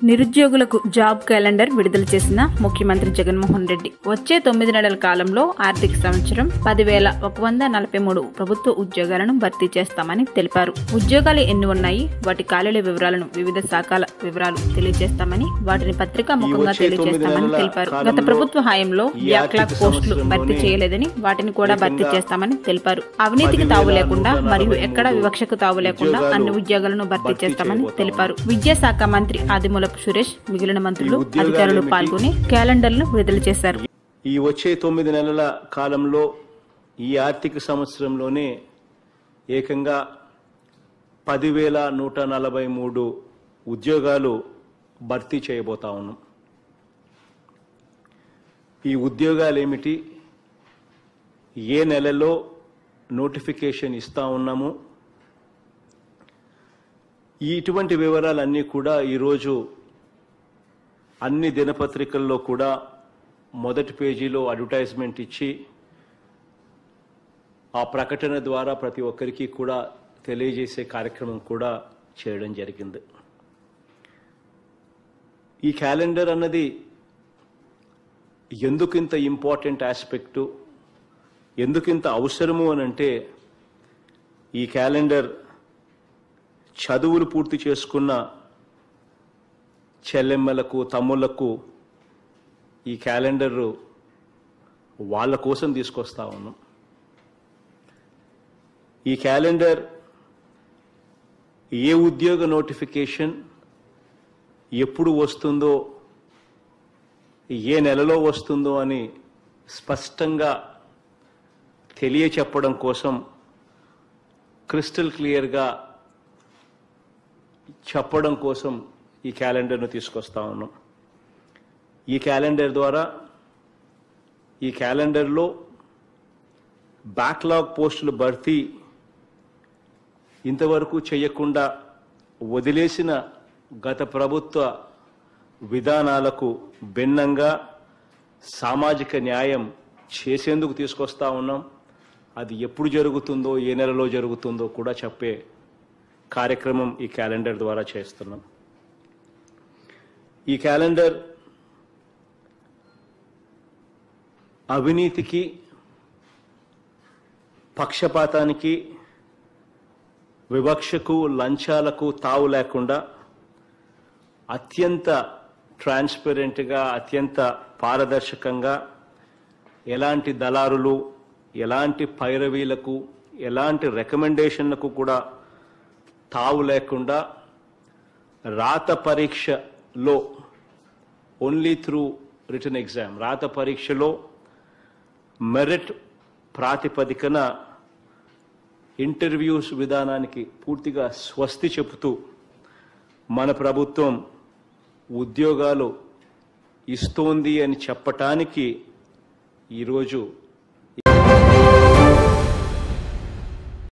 నిరుద్యోగులకు job calendar విడుదల చేసిన ముఖ్యమంత్రి జగన్మోహన్ రెడ్డి వచ్చే తొమ్మిది నెలల కాలంలో ఆర్థిక సంవత్సరం పదివేల ఒక వంద నలభై మూడు ప్రభుత్వ ఉద్యోగాలను భర్తీ చేస్తామని తెలిపారు ఉద్యోగాలు ఎన్ని ఉన్నాయి వాటి ఖాళీల వివరాలను వివిధ శాఖల వివరాలు తెలియజేస్తామని వాటిని పత్రికా ముఖంగా వచ్చే తొమ్మిది తెలియజేస్తామని నెలల తెలిపారు గత కాలంలో ప్రభుత్వ హయాంలో ఈ బ్యాక్లాగ్ ఆర్థిక పోస్టులు భర్తీ సంవత్సరంలోనే చేయలేదని వాటిని కూడా భర్తీ ఏకంగా చేస్తామని తెలిపారు అవినీతికి పదివేల తావు లేకుండా నూట మరియు నలభై ఎక్కడ మూడు వివక్షకు తావు లేకుండా ఉద్యోగాలు అన్ని ఉద్యోగాలను భర్తీ భర్తీ చేస్తామని చేయబోతా తెలిపారు విద్యాశాఖ మంత్రి ఆదిమూలపు సురేష్ మిగిలిన మంత్రులు ఈ ఉద్యోగాలు అధికారులు ఏమిటి? పాల్గొని క్యాలెండర్లను విడుదల చేశారు ఈ వచ్చే తొమ్మిది నెలల కాలంలో ఈ ఆర్థిక సంవత్సరంలోనే ఏకంగా పదివేల నూట నలభై మూడు ఉద్యోగాలు భర్తీ చేయబోతా ఉన్నాం ఈ ఉద్యోగాలు ఏమిటి ఏ నెలలో నోటిఫికేషన్ ఇస్తా ఉన్నాము ఈ ఇటువంటి వివరాలన్నీ కూడా ఈరోజు అన్ని దినపత్రికల్లో కూడా మొదటి పేజీలో అడ్వర్టైజ్మెంట్ ఇచ్చి ఆ ప్రకటన ద్వారా ప్రతి ఒక్కరికి కూడా తెలియజేసే కార్యక్రమం కూడా చేయడం జరిగింది ఈ క్యాలెండర్ అన్నది ఎందుకింత ఇంపార్టెంట్ ఆస్పెక్టు ఎందుకింత అవసరము అని అంటే ఈ క్యాలెండర్ చదువులు పూర్తి చేసుకున్న చెల్లెమ్మలకు తమ్ముళ్లకు ఈ క్యాలెండర్ వాళ్ళ కోసం తీసుకొస్తా ఉన్నాం ఈ క్యాలెండర్ ఏ ఉద్యోగ నోటిఫికేషన్ ఎప్పుడు వస్తుందో ఏ నెలలో వస్తుందో అని స్పష్టంగా తెలియచెప్పడం కోసం క్రిస్టల్ క్లియర్గా చెప్పడం కోసం ఈ క్యాలెండర్ను తీసుకొస్తా ఉన్నాం ఈ క్యాలెండర్ ద్వారా ఈ క్యాలెండర్లో బ్యాక్లాగ్ పోస్టుల భర్తీ ఇంతవరకు చేయకుండా వదిలేసిన గత ప్రభుత్వ విధానాలకు భిన్నంగా సామాజిక న్యాయం చేసేందుకు తీసుకొస్తా ఉన్నాం అది ఎప్పుడు జరుగుతుందో ఏ నెలలో జరుగుతుందో కూడా చెప్పే కార్యక్రమం ఈ క్యాలెండర్ ద్వారా చేస్తున్నాం ఈ క్యాలెండర్ అవినీతికి పక్షపాతానికి వివక్షకు లంచాలకు తావు లేకుండా అత్యంత ట్రాన్స్పరెంట్గా అత్యంత పారదర్శకంగా ఎలాంటి దళారులు ఎలాంటి పైరవీలకు ఎలాంటి రికమెండేషన్లకు కూడా తావు లేకుండా రాత పరీక్షలో ఓన్లీ త్రూ రిటర్న్ ఎగ్జామ్ రాత పరీక్షలో మెరిట్ ప్రాతిపదికన ఇంటర్వ్యూస్ విధానానికి పూర్తిగా స్వస్తి చెబుతూ మన ప్రభుత్వం ఉద్యోగాలు ఇస్తోంది అని చెప్పటానికి ఈరోజు